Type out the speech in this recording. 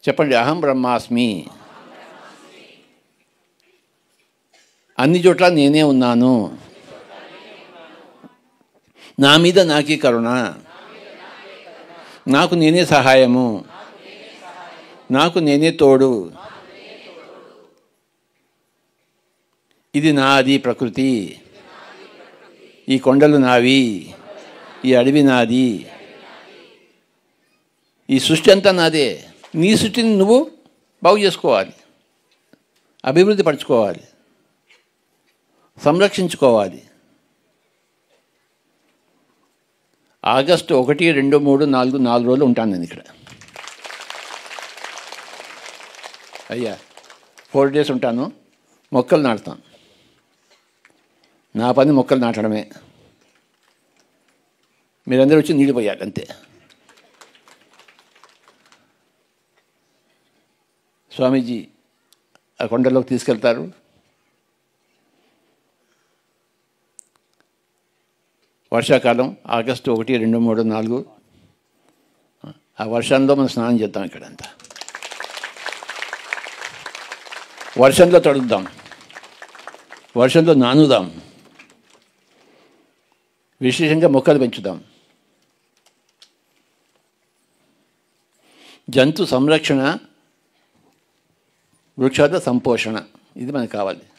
చెప్పండి అహం బ్రహ్మాస్మి అన్ని చోట్ల నేనే ఉన్నాను నా మీద నాకే కరుణ నాకు నేనే సహాయము నాకు నేనే తోడు ఇది నాది ప్రకృతి ఈ కొండలు నావి ఈ అడవి నాది ఈ సృష్టి అంతా నాదే నీ సృష్టిని నువ్వు బాగు చేసుకోవాలి అభివృద్ధి పరచుకోవాలి సంరక్షించుకోవాలి ఆగస్టు ఒకటి రెండు మూడు నాలుగు నాలుగు రోజులు ఉంటాను నేను ఇక్కడ అయ్యా ఫోర్ డేస్ ఉంటాను మొక్కలు నాటుతాను నా పని మొక్కలు నాటడమే మీరందరూ వచ్చి నీళ్ళు పోయాలి అంతే స్వామీజీ ఆ కొండలోకి తీసుకెళ్తారు వర్షాకాలం ఆగస్టు ఒకటి రెండు మూడు నాలుగు ఆ వర్షంలో మనం స్నానం చేద్దాం ఇక్కడంతా వర్షంలో తడుద్దాం వర్షంలో నానుదాం విశేషంగా మొక్కలు పెంచుదాం జంతు సంరక్షణ వృక్షాల సంపోషణ ఇది మనకు కావాలి